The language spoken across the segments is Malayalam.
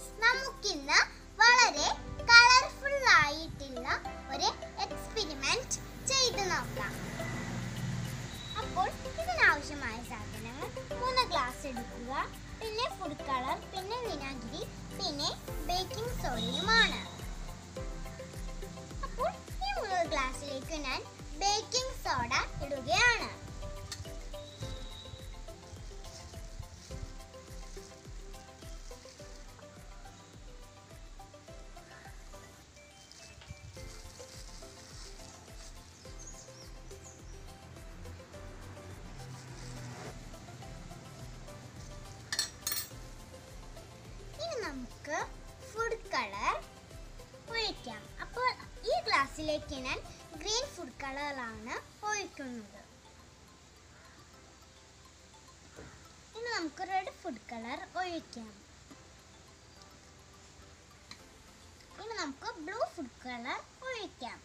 നമുക്കിന്ന് വളരെ കളർഫുൾ ആയിട്ടുള്ള ഒരു എക്സ്പെരിമെന്റ് ചെയ്ത് നോക്കാം അപ്പോൾ ഇതിനാവശ്യമായ സാധനങ്ങൾ മൂന്ന് ഗ്ലാസ് എടുക്കുക പിന്നെ ഫുഡ് കളർ പിന്നെ വിനാഗിരി പിന്നെ ബേക്കിംഗ് സോഡയുമാണ് അപ്പോൾ ഈ മൂന്ന് ഗ്ലാസ്സിലേക്ക് ഞാൻ ബേക്കിംഗ് സോഡ ഇടുകയാണ് ഇനി നമുക്ക് ഫുഡ് കളർ ഒഴിക്കാം അപ്പോൾ ഈ ഗ്ലാസ്സിലേക്ക് ഞാൻ ഗ്രീൻ ഫുഡ് കളറാണ് ഒഴിക്കുന്നത് ഇനി നമുക്ക് റെഡ് ഫുഡ് കളർ ഒഴിക്കാം ഇനി നമുക്ക് ബ്ലൂ ഫുഡ് കളർ ഒഴിക്കാം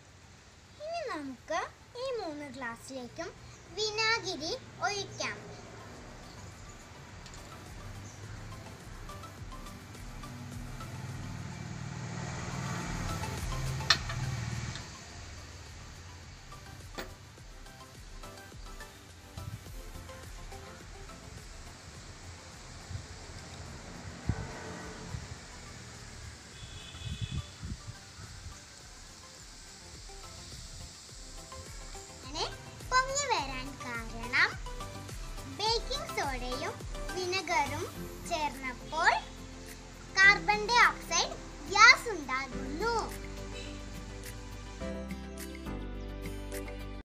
ഇനി നമുക്ക് ഈ മൂന്ന് ഗ്ലാസ്സിലേക്കും വിനാഗിരി ഒഴിക്കാം